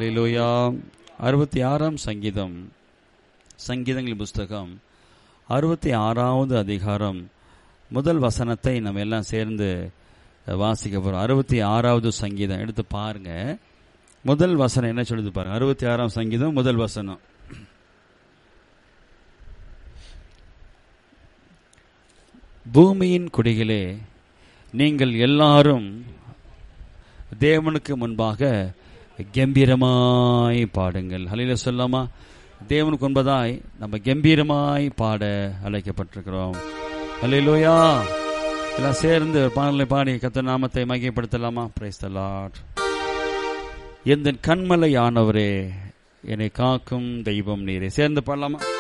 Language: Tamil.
ஹalleluya அறுபத்தி ஆறாம் சங்கீதம் சங்கீதங்கள் புஸ்தகம் அறுபத்தி ஆறாவது அதிகாரம் முதல் வசனத்தை நம்ம எல்லாம் சேர்ந்து வாசிக்க போறோம் அறுபத்தி ஆறாவது சங்கீதம் எடுத்து பாருங்க முதல் வசனம் என்ன சொல்லுது பாருங்க அறுபத்தி ஆறாம் சங்கீதம் முதல் வசனம் பூமியின் குடிகளே நீங்கள் எல்லாரும் தேவனுக்கு முன்பாக கம்பீரமாய் பாடுங்கள் ஹலில சொல்லாமா தேவனுக்கு முன்பதாய் நம்ம கம்பீரமாய் பாட அழைக்கப்பட்டிருக்கிறோம் ஹலிலோயா எல்லாம் சேர்ந்து பாடலை பாடி கத்த நாமத்தை மகிமைப்படுத்தலாமா பிரைஸ் த லார்ட் எந்த கண்மலையானவரே என்னை காக்கும் தெய்வம் நீரே சேர்ந்து பாடலாமா